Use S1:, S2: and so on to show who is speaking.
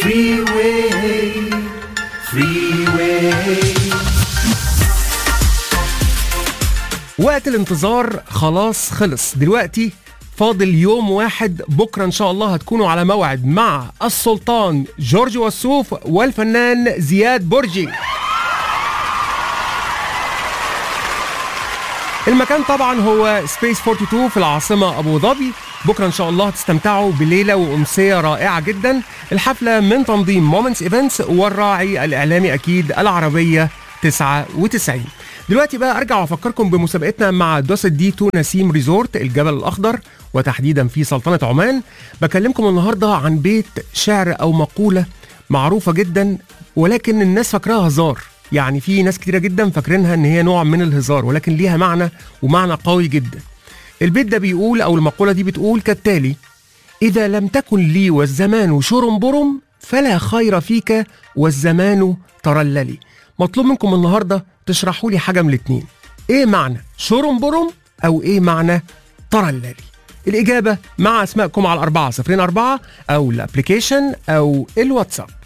S1: Freeway, freeway.
S2: وقت الانتظار خلاص خلص دلوقتي فاضل يوم واحد بكرة إن شاء الله هتكونوا على موعد مع السلطان جورج وسوف والفنان زياد برجي المكان طبعا هو سبيس 42 في العاصمة أبو ظبي بكرة إن شاء الله هتستمتعوا بليلة وأمسية رائعة جدا الحفلة من تنظيم مومنتس ايفنتس والراعي الإعلامي أكيد العربية 99 دلوقتي بقى ارجع وافكركم بمسابقتنا مع دوس دي تو نسيم ريزورت الجبل الاخضر وتحديدا في سلطنه عمان بكلمكم النهارده عن بيت شعر او مقوله معروفه جدا ولكن الناس فاكراها هزار يعني في ناس كتيره جدا فاكرينها ان هي نوع من الهزار ولكن ليها معنى ومعنى قوي جدا البيت ده بيقول او المقوله دي بتقول كالتالي إذا لم تكن لي والزمان شرم برم فلا خير فيك والزمان ترللي مطلوب منكم النهاردة تشرحوا لي حاجة من الاتنين إيه معنى شرم برم أو إيه معنى ترللي الإجابة مع أسمائكم على الأربعة صفرين أربعة أو الأبليكيشن أو الواتساب